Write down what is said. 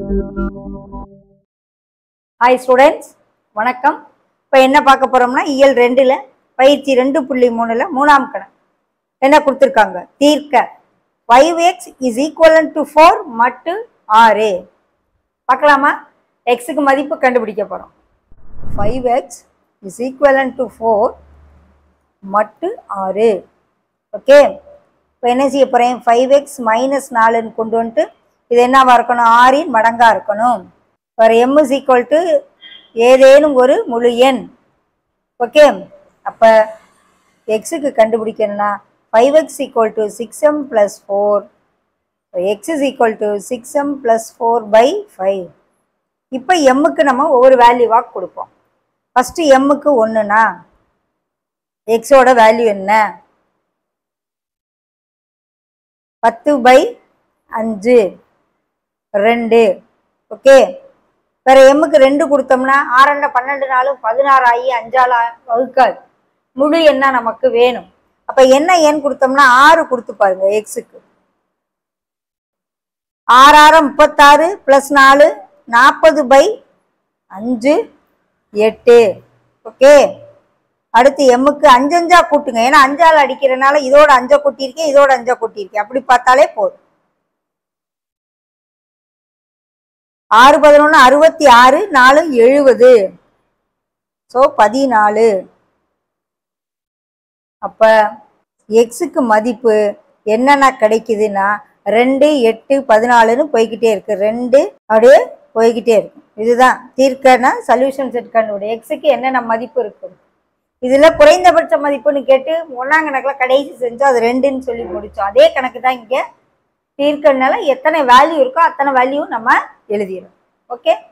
hi students வணக்கம் இப்போ என்ன பார்க்க போறோம்னா இயல் ரெண்டுல பயிற்சி ரெண்டு புள்ளி மூணுல மூணாம் கணக்கு என்ன கொடுத்துருக்காங்க தீர்க்க five x is equivalent to four mod ஆறு பார்க்கலாமா எக்ஸுக்கு மதிப்பு கண்டுபிடிக்க போகிறோம் five x is equivalent to four mod ஆறு ஓகே இப்போ என்ன செய்ய போகிறேன் ஃபைவ் எக்ஸ் மைனஸ் நாலுன்னு கொண்டு வந்துட்டு இது என்னவா இருக்கணும் ஆறின் மடங்காக இருக்கணும் for m is equal to ஏதேனும் ஒரு முழு எண் ஓகே அப்போ எக்ஸுக்கு கண்டுபிடிக்கணும்னா five x equal to six m plus four x is equal to six m plus four by five இப்போ எம்முக்கு நம்ம ஒவ்வொரு வேல்யூவாக கொடுப்போம் ஃபஸ்ட்டு எம்முக்கு ஒன்றுனா எக்ஸோட வேல்யூ என்ன பத்து பை அஞ்சு ரெண்டு ஓகே வேற எம்முக்கு ரெண்டு கொடுத்தோம்னா ஆறண்ட பன்னெண்டு நாளும் பதினாறு ஆகி அஞ்சால் வகுக்காது முழு எண்ணா நமக்கு வேணும் அப்ப என்ன எண் கொடுத்தோம்னா ஆறு கொடுத்து பாருங்க எக்ஸுக்கு ஆறாயிரம் முப்பத்தாறு பிளஸ் நாலு நாற்பது பை அஞ்சு எட்டு ஓகே அடுத்து எம்முக்கு அஞ்சஞ்சா கூட்டுங்க ஏன்னா அஞ்சால் அடிக்கிறனால இதோட அஞ்சா கூட்டியிருக்கேன் இதோட அஞ்சா கூட்டியிருக்கேன் அப்படி பார்த்தாலே போதும் ஆறு பதினொன்று அறுபத்தி ஆறு நாலு எழுபது ஸோ பதினாலு அப்போ எக்ஸுக்கு மதிப்பு என்னென்ன கிடைக்குதுன்னா ரெண்டு எட்டு பதினாலுன்னு போய்கிட்டே இருக்கு ரெண்டு அப்படியே போய்கிட்டே இருக்கும் இதுதான் தீர்க்கனா சொல்யூஷன் செட் கண்டுபிடி எக்ஸுக்கு என்னென்ன மதிப்பு இருக்கும் இதில் குறைந்தபட்ச மதிப்புன்னு கேட்டு ஒன்றாம் கணக்கில் கடைசி செஞ்சோம் அது ரெண்டுன்னு சொல்லி முடித்தோம் அதே கணக்கு தான் இங்கே தீர்க்கனால எத்தனை வேல்யூ இருக்கோ அத்தனை வேல்யூ நம்ம எழுதிடும் ஓகே